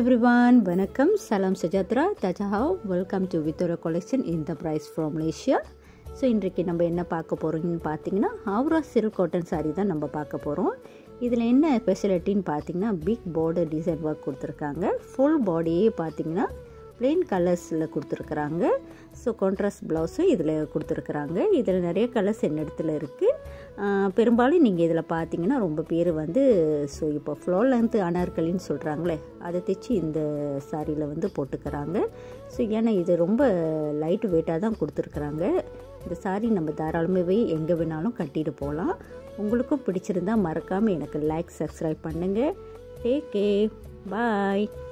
everyone வணக்கம் சலாம் சுஜாத்ரா தஜாஹாவ் வெல்கம் டு வித்தோரா collection in the price from Malaysia so இன்றைக்கு நம்ம என்ன பார்க்க போகிறோம்னு பார்த்தீங்கன்னா ஹவுரா சில்க் காட்டன் சாரீ தான் நம்ம பார்க்க போகிறோம் இதில் என்ன ஸ்பெஷாலிட்டின்னு பார்த்தீங்கன்னா பிக் பார்டர் டிசைன் ஒர்க் கொடுத்துருக்காங்க ஃபுல் பாடியே பார்த்தீங்கன்னா பிளெயின் கலர்ஸில் கொடுத்துருக்குறாங்க ஸோ கான்ட்ராஸ்ட் ப்ளவுஸும் இதில் கொடுத்துருக்குறாங்க இதில் நிறைய கலர்ஸ் என்ன இடத்துல இருக்குது பெரும்பாலும் நீங்கள் இதில் பார்த்தீங்கன்னா ரொம்ப பேர் வந்து ஸோ இப்போ ஃப்ளோ லென்த்து அனார்கலின்னு சொல்கிறாங்களே அதை தைச்சி இந்த சாரியில் வந்து போட்டுக்கிறாங்க ஸோ ஏன்னா இது ரொம்ப லைட் வெயிட்டாக தான் கொடுத்துருக்குறாங்க இந்த சாரி நம்ம தாராளமாகவே எங்கே வேணாலும் கட்டிட்டு போகலாம் உங்களுக்கும் பிடிச்சிருந்தா மறக்காமல் எனக்கு லைக் சப்ஸ்கிரைப் பண்ணுங்கள் டேக் கே பாய்